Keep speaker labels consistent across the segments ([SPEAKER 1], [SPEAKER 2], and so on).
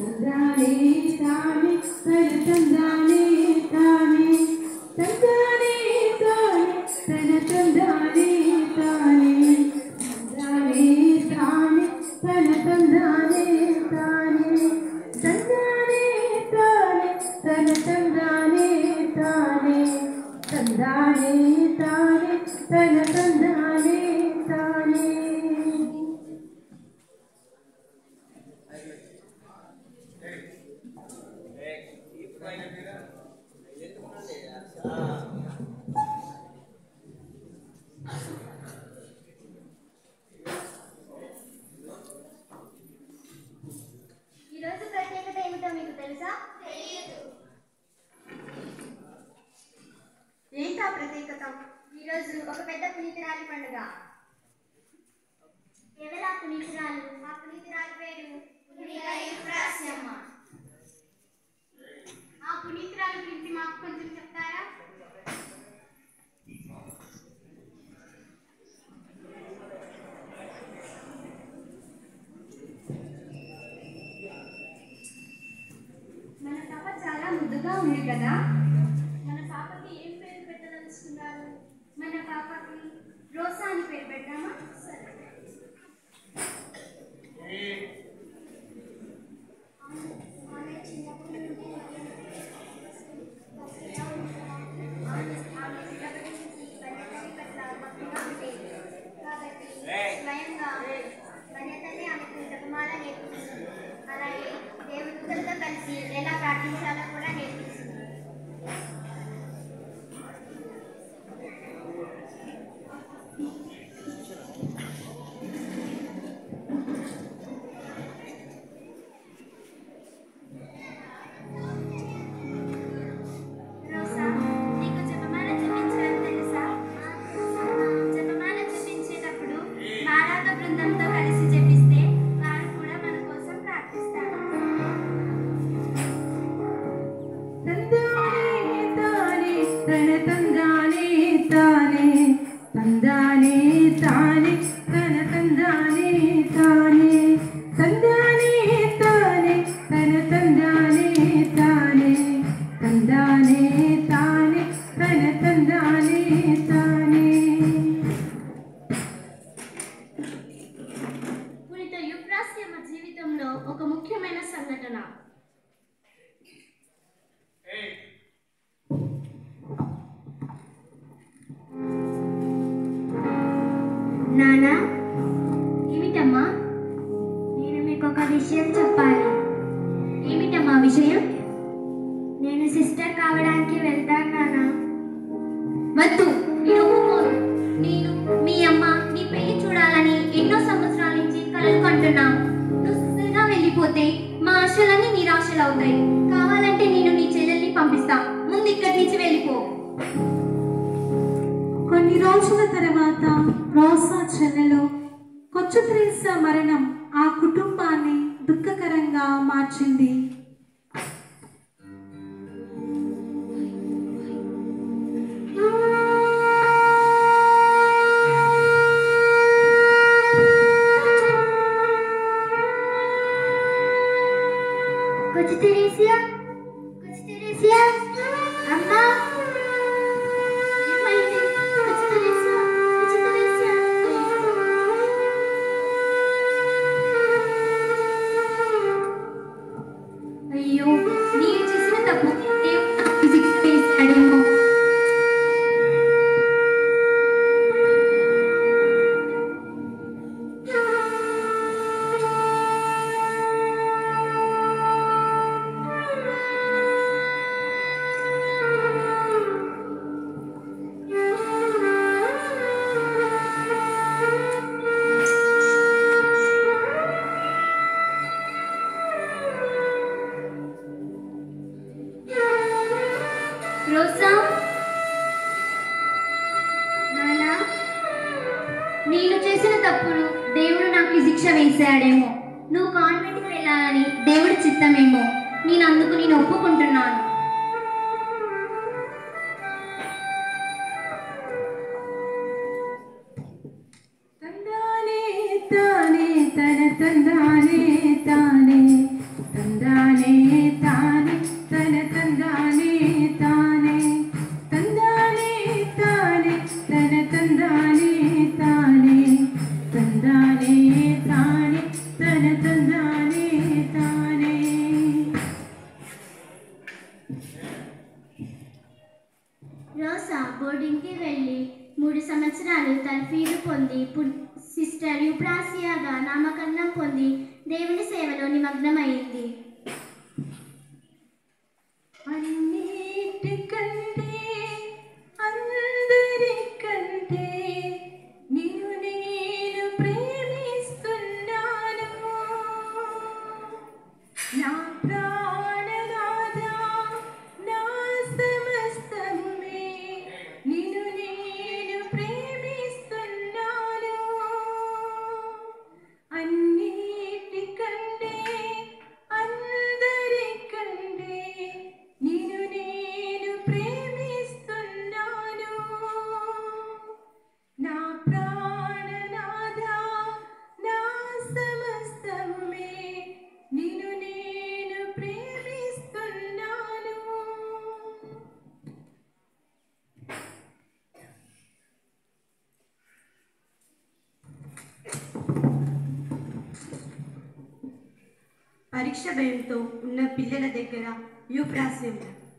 [SPEAKER 1] తందానే తానే తన తందానే తానే తందానే తానే తన తందానే తానే తందానే తానే తన తందానే తానే తందానే తానే తన తందానే తానే తందానే తానే తన తందానే తానే
[SPEAKER 2] ఈరోజు ప్రత్యేకత ఏమిటో మీకు తెలుసా తెలియదు ఏంటా ప్రత్యేకత ఈరోజు ఒక పెద్ద పునీతురాలి పండుగ ఎవరా పునీతురాలు ఆ పునీతురాలి పేరు పునీత యువరాస్యమ్మ ఆ పునీతురాలు గురించి మాకు కొంచెం చెప్తారా మన పాప చాలా ముద్దుగా ఉంది కదా మన పాపకి ఏం పేరు పెట్టదలుచుకున్నారు మన పాపకి రోసా అని పేరు పెట్టామా సరే ఆమె చిన్నప్పటి నుండి భక్తిగా ఉండేది. ఆమె ఆమె చిన్నప్పటి నుంచి వన్యతల్లి పట్ల భక్తిగా ఉండేది. కాబట్టి స్వయంగా వన్యతల్లి ఆమెకు జపమాల నేర్పిస్తుంది అలాగే దేవదూతలతో కలిసి ఎలా ప్రార్థించాలో కూడా నేర్పిస్తుంది రోజా, నీకు జపమాల జపించడం తెలుసా? జపమాల జపించేటప్పుడు మాలాక బృందంతో కలిసి జపిస్తే వారు కూడా మన కోసం ప్రార్థిస్తారు
[SPEAKER 1] తందానే తానే తన తందానే తానే తందానే తానే తన తందానే తానే తందానే తానే తన తందానే తానే
[SPEAKER 2] పునీత యుప్రాస్యమ్మ జీవితంలో ఒక ముఖ్యమైన సంఘటన నానా ఏమిటమ్మా నేను మీకు ఒక విషయం చెప్పాలి ఏమిటమ్మా విషయం నేను సిస్టర్ కావడానికి వెళ్తాను నానా వద్దు నేను ఒప్పుకోను నేను మీ అమ్మ నీ పెళ్లి చూడాలని ఎన్నో సంవత్సరాల నుంచి కలలు కంటున్నాం నువ్వు సిస్టర్గా వెళ్ళిపోతే మా ఆశలన్నీ నిరాశలు అవుతాయి కావాలంటే నేను నీ చెల్లెల్ని పంపిస్తా ముందు ఇక్కడి నుంచి వెళ్ళిపో
[SPEAKER 1] కొన్ని రోజుల తర్వాత రోసా చెల్లెలు కొచ్చు త్రేసా మరణం ఆ కుటుంబాన్ని దుఃఖకరంగా మార్చింది
[SPEAKER 2] Coach Teresia? Coach Teresia? అమ్మా ఏమైంది Coach Teresia? Coach Teresia? అయ్యో నేను చేసిన తప్పు దేవుడు నాకు శిక్ష వేశాడేమో రోజా నానా నేను చేసిన తప్పులు దేవుడు నాకు ఈ శిక్ష వేశాడేమో నువ్వు కాన్వెంట్కి వెళ్ళాలని దేవుడి చిత్తమేమో నేను అందుకు నేను ఒప్పుకుంటున్నాను
[SPEAKER 1] తందానే తానే తన తందానే తానే తందానే తందానే తానే
[SPEAKER 2] రోజా బోర్డింగ్కి వెళ్ళి మూడు సంవత్సరాలు తర్ఫీదు పొంది పు- సిస్టర్ యుప్రాసియాగా నామకరణం పొంది దేవుని సేవలో నిమగ్నమైంది
[SPEAKER 1] అన్నిటికంటే అందరికంటే నిన్ను నేను ప్రేమిస్తున్నాను నా ప్రాణనాథా నా సమస్తమే నిన్ను నేను ప్రేమిస్తున్నాను అన్నిటికంటే అందరికంటే నిన్ను నేను ప్రేమిస్తున్నాను నా ప్రాణనాథా నా సమస్తమే నిన్ను నేను ప్రేమిస్తున్నాను
[SPEAKER 3] పరీక్ష భయంతో ఉన్న పిల్లల దగ్గర యూప్రాస్యం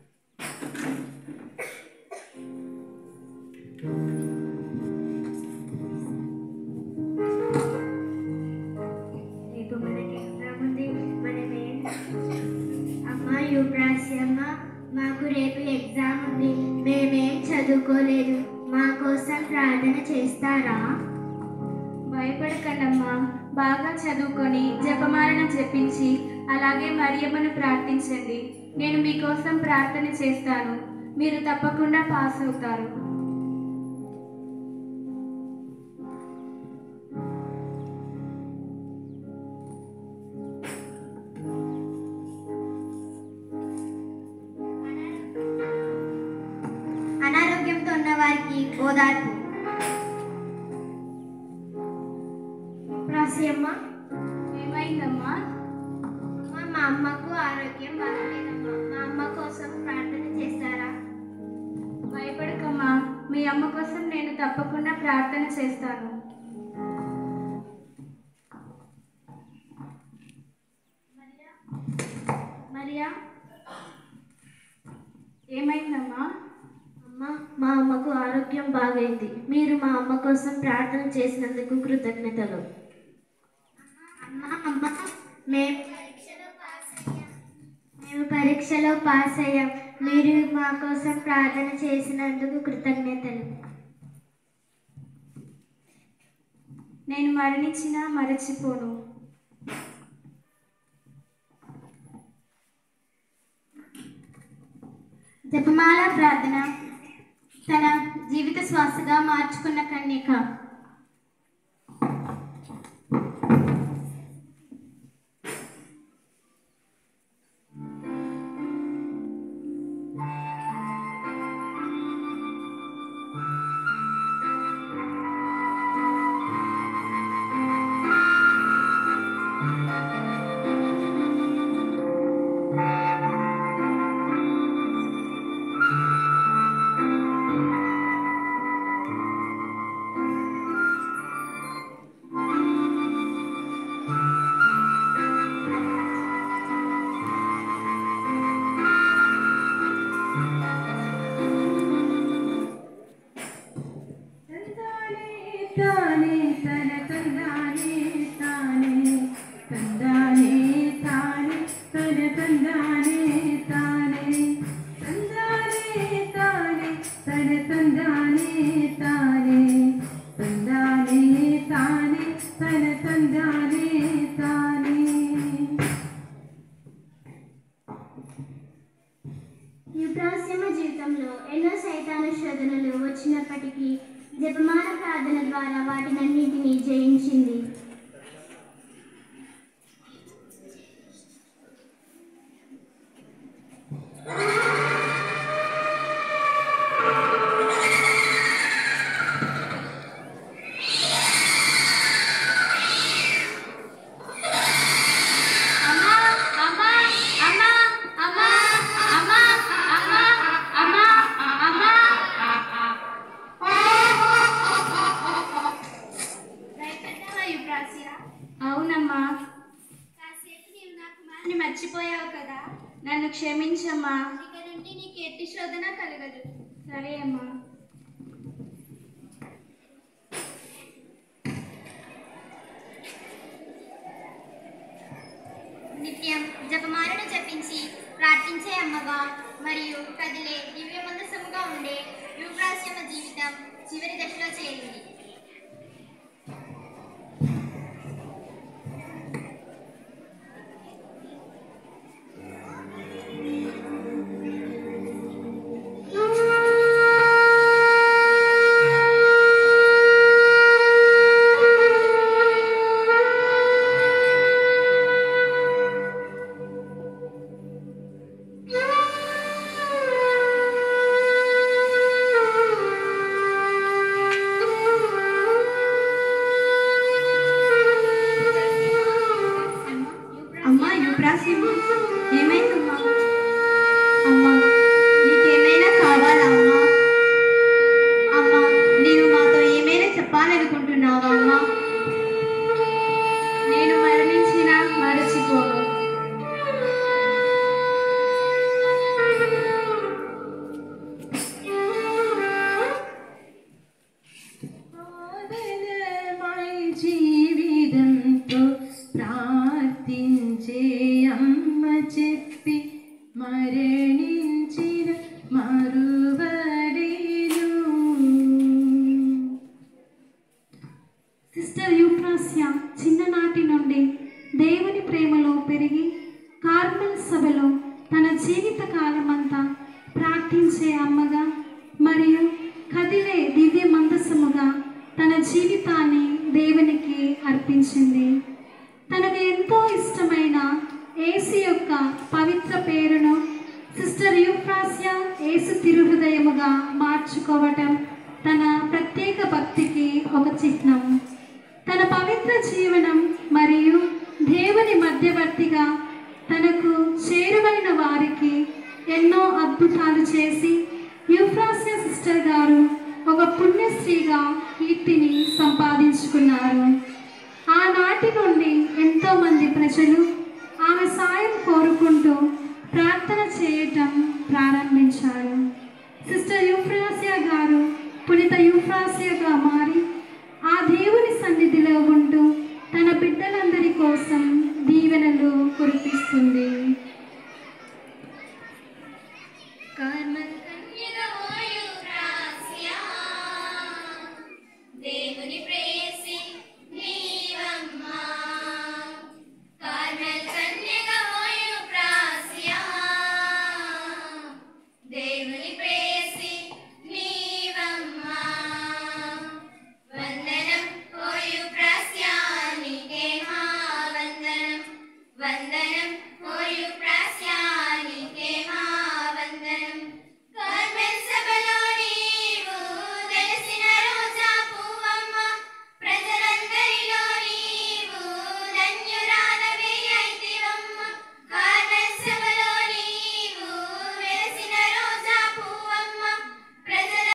[SPEAKER 2] రేపు మనకి ఎగ్జామ్ ఉంది మనమే అమ్మ యుప్రాస్యమ్మ మాకు రేపు ఎగ్జామ్ ఉంది మేమేం చదువుకోలేదు మా కోసం ప్రార్థన చేస్తారా
[SPEAKER 4] భయపడకండమ్మా బాగా చదువుకొని జపమాలను జపించి అలాగే మరియమ్మను ప్రార్థించండి నేను మీకోసం ప్రార్థన చేస్తాను మీరు తప్పకుండా పాస్ అవుతారు
[SPEAKER 2] అనారోగ్యంతో ఉన్న వారికి ఓదార్పు రాసియమ్మ
[SPEAKER 4] ఏమైందమ్మా
[SPEAKER 2] అమ్మ, మా అమ్మకు ఆరోగ్యం బాగలేదమ్మా మా అమ్మ కోసం ప్రార్థన చేస్తారా
[SPEAKER 4] భయపడకమ్మా మీ అమ్మ కోసం నేను తప్పకుండా ప్రార్థన చేస్తాను
[SPEAKER 2] మరియా
[SPEAKER 4] ఏమైందమ్మా
[SPEAKER 2] అమ్మ మా అమ్మకు ఆరోగ్యం బాగైంది మీరు మా అమ్మ కోసం ప్రార్థన చేసినందుకు కృతజ్ఞతలు అమ్మ అమ్మ మేము మేము పరీక్షలో పాస్ అయ్యాం మీరు మా కోసం ప్రార్థన చేసినందుకు కృతజ్ఞతలు
[SPEAKER 4] నేను మరణించినా మరచిపోను
[SPEAKER 2] జపమాల ప్రార్థన తన జీవిత శ్వాసగా మార్చుకున్న కన్యక
[SPEAKER 1] తందానే తానే తన తందానే తానే తందానే తానే తన తందానే తానే తందానే తానే తన తందానే తానే తందానే తానే తన తందానే తానే
[SPEAKER 2] యుద్ధాశ్రమ జీవితంలో ఎన్నో సైతాన శోధనలు వచ్చినప్పటికీ జపమాల ప్రార్థన ద్వారా వాటినన్నింటినీ జయించింది
[SPEAKER 4] అమ్మా అమ్మా అమ్మా అమ్మా అమ్మా అమ్మా అమ్మా అమ్మా
[SPEAKER 2] భయపడ్డావా అని మర్చిపోయావు కదా
[SPEAKER 4] నన్ను క్షమించమ్మా
[SPEAKER 2] ఇక నుండి నీకు ఎట్టి శోధన కలగదు
[SPEAKER 4] సరే అమ్మా
[SPEAKER 2] నిత్యం జపమాలను జపించి ప్రార్థించే అమ్మగా మరియు కదిలే దివ్య మందసముగా ఉండే యువరాశ్యమ జీవితం చివరి దశలో చేరింది
[SPEAKER 3] అమ్మా యువరాశిమ్మ ఏమైందమ్మా అమ్మా నీకేమైనా కావాలా అమ్మా అమ్మా నీవు మాతో ఏమైనా చెప్పాలనుకుంటున్నావా అమ్మా
[SPEAKER 4] నేను మరణించినా మరచిపోను
[SPEAKER 1] ఆదరమై జీవితంతో ప్రార్థించే అమ్మ చెప్పి మరణించిన మరువలేను
[SPEAKER 5] సిస్టర్ యూప్రాస్య చిన్ననాటి నుండి దేవుని ప్రేమలో పెరిగి కార్మెల్ సభలో తన జీవిత కాలమంతా ప్రార్థించే అమ్మగా మరియు కదిలే దివ్య మందసముగా తన జీవితాన్ని దేవునికి అర్పించింది తనకు ఎంతో ఇష్టమైన ఏసు యొక్క పవిత్ర పేరును సిస్టర్ యూఫ్రాస్య ఏసు తిరుహృదయముగా మార్చుకోవటం తన ప్రత్యేక భక్తికి ఒక చిహ్నం తన పవిత్ర జీవనం మరియు దేవుని మధ్యవర్తిగా తనకు చేరువైన వారికి ఎన్నో అద్భుతాలు చేసి యూఫ్రాస్య సిస్టర్ గారు ఒక పుణ్యశ్రీగా కీర్తిని సంపాదించుకున్నారు ఆనాటి నుండి ఎంతో మంది ప్రజలు ఆమె సాయం కోరుకుంటూ ప్రార్థన చేయటం ప్రారంభించారు సిస్టర్ యూఫ్రాసియా గారు పునిత యూఫ్రాసియాగా మారి ఆ దేవుని సన్నిధిలో ఉంటూ తన బిడ్డలందరి కోసం